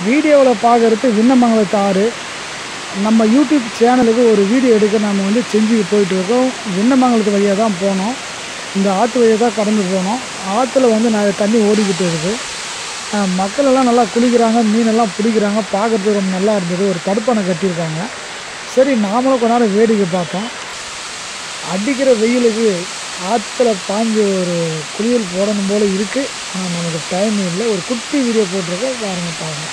வீடியோவில் பார்க்குறது விண்ணமங்கலத்து ஆறு நம்ம யூடியூப் சேனலுக்கு ஒரு வீடியோ எடுக்க நம்ம வந்து செஞ்சுக்கு போயிட்டு இருக்கோம் விண்ணமங்கலத்து வழியாக தான் போனோம் இந்த ஆற்று வழியாக தான் கடந்து போனோம் ஆற்றுல வந்து நிறைய தண்ணி ஓடிக்கிட்டு இருக்குது அஹ் மக்கள் எல்லாம் நல்லா குளிக்கிறாங்க மீனெல்லாம் பிடிக்கிறாங்க பார்க்குறதுக்கு ரொம்ப நல்லா இருந்தது ஒரு தடுப்பணை கட்டியிருக்காங்க சரி நாமளும் கொஞ்ச நேரம் வேடிக்கை பார்த்தோம் அடிக்கிற வெயிலுக்கு ஆற்றுல பாஞ்சு ஒரு குளியல் போடணும் போல் இருக்குது ஆனால் நமக்கு டைம் இல்லை ஒரு குட்டி வீடியோ போட்டிருக்கோம் பாருங்க பாருங்க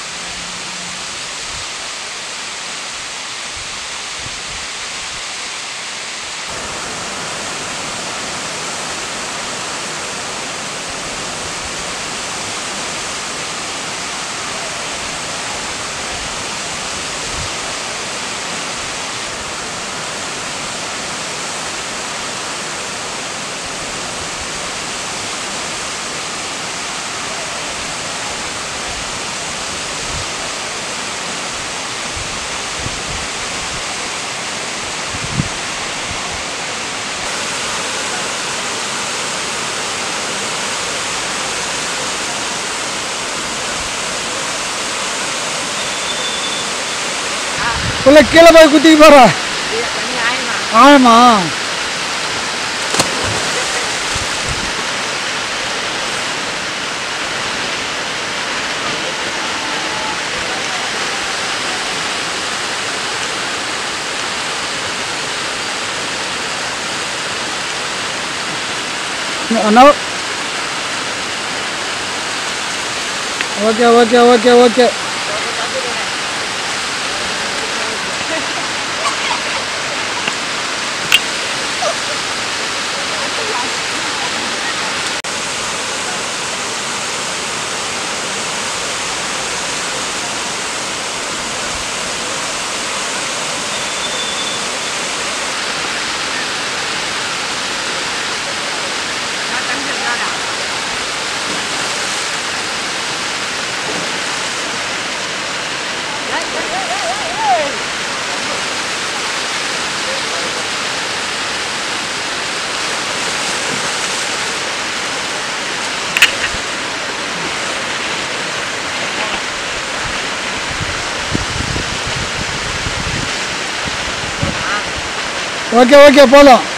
உள்ள கீழே போய் குத்திக்கு போகிற ஆமா அண்ணா okay okay okay okay okay okay போதும்